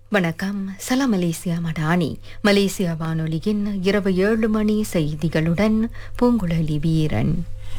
வணக்கம் சலாம் Malaysia Madani Malaysia வானொலியின் இரவு ஏழு மணி செய்திகளுடன் பூங்குழலி வீரன்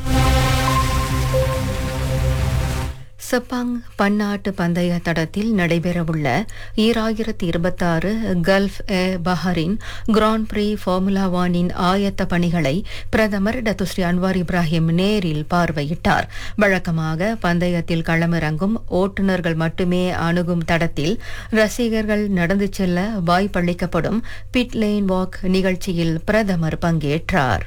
செப்பாங் பன்னாட்டு பந்தய தடத்தில் நடைபெறவுள்ள ஈராயிரத்தி இருபத்தாறு Gulf Air Bahrain Grand Prix Formula ஒனின் ஆயத்த பணிகளை பிரதமர் டத்துஸ்ரீ அன்வார் இப்ராஹிம் நேரில் பார்வையிட்டார் வழக்கமாக பந்தயத்தில் களமிறங்கும் ஓட்டுநர்கள் மட்டுமே அணுகும் தடத்தில் ரசிகர்கள் நடந்து செல்ல வாய்ப்பளிக்கப்படும் பிட் லேன் வாக் நிகழ்ச்சியில் பிரதமர் பங்கேற்றார்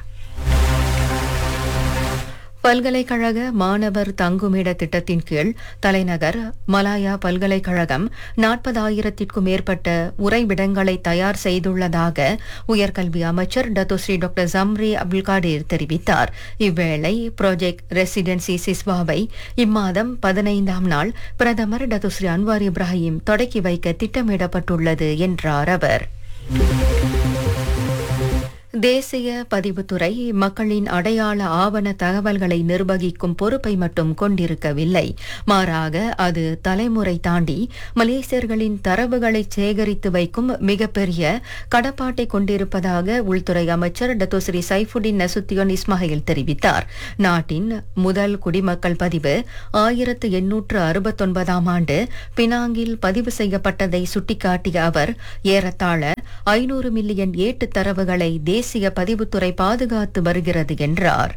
பல்கலைக்கழக மாணவர் தங்குமிட திட்டத்தின் கீழ் தலைநகர் மலாயா பல்கலைக்கழகம் நாற்பதாயிரத்திற்கும் மேற்பட்ட உறைவிடங்களை தயார் செய்துள்ளதாக உயர்கல்வி அமைச்சர் Datuk Seri doctor Zambry Abdul Kadir தெரிவித்தார் இவ்வேளை ப்ராஜெக்ட் ரெசிடென்சி சிஸ்வாவை இம்மாதம் பதினைந்தாம் நாள் பிரதமர் டத்துஸ்ரீ அன்வார் இப்ராஹிம் தொடக்கி வைக்க திட்டமிடப்பட்டுள்ளது என்றார் அவர் தேசிய பதிவுத்துறை மக்களின் அடையாள ஆவண தகவல்களை நிர்வகிக்கும் பொறுப்பை மட்டும் கொண்டிருக்கவில்லை மாறாக அது தலைமுறை தாண்டி மலேசியர்களின் தரவுகளை சேகரித்து வைக்கும் மிகப்பெரிய கடப்பாட்டை கொண்டிருப்பதாக உள்துறை அமைச்சர் டத்தோஸ்ரீ சைஃபுடின் நசுத்தியோன் இஸ்மாயில் தெரிவித்தார் நாட்டின் முதல் குடிமக்கள் பதிவு ஆயிரத்து எண்ணூற்று அறுபத்தொன்பதாம் ஆண்டு பினாங்கில் பதிவு செய்யப்பட்டதை சுட்டிக்காட்டிய அவர் ஏறத்தாழ ஐநூறு மில்லியன் ஏட்டு தரவுகளை தேசிய பதிவுத்துறை பாதுகாத்து வருகிறது என்றார்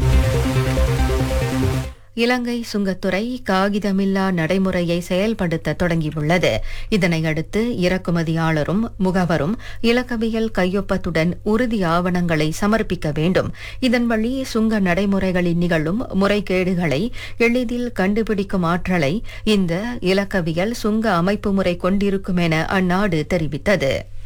இலங்கை சுங்கத்துறை காகிதமில்லா நடைமுறையை செயல்படுத்த தொடங்கியுள்ளது இதனையடுத்து இறக்குமதியாளரும் முகவரும் இலக்கவியல் கையொப்பத்துடன் உறுதி ஆவணங்களை சமர்ப்பிக்க வேண்டும் இதன் வழி சுங்க நடைமுறைகளில் நிகழும் முறைகேடுகளை எளிதில் கண்டுபிடிக்கும் ஆற்றலை இந்த இலக்கவியல் சுங்க அமைப்பு முறை கொண்டிருக்கும் என அந்நாடு தெரிவித்தது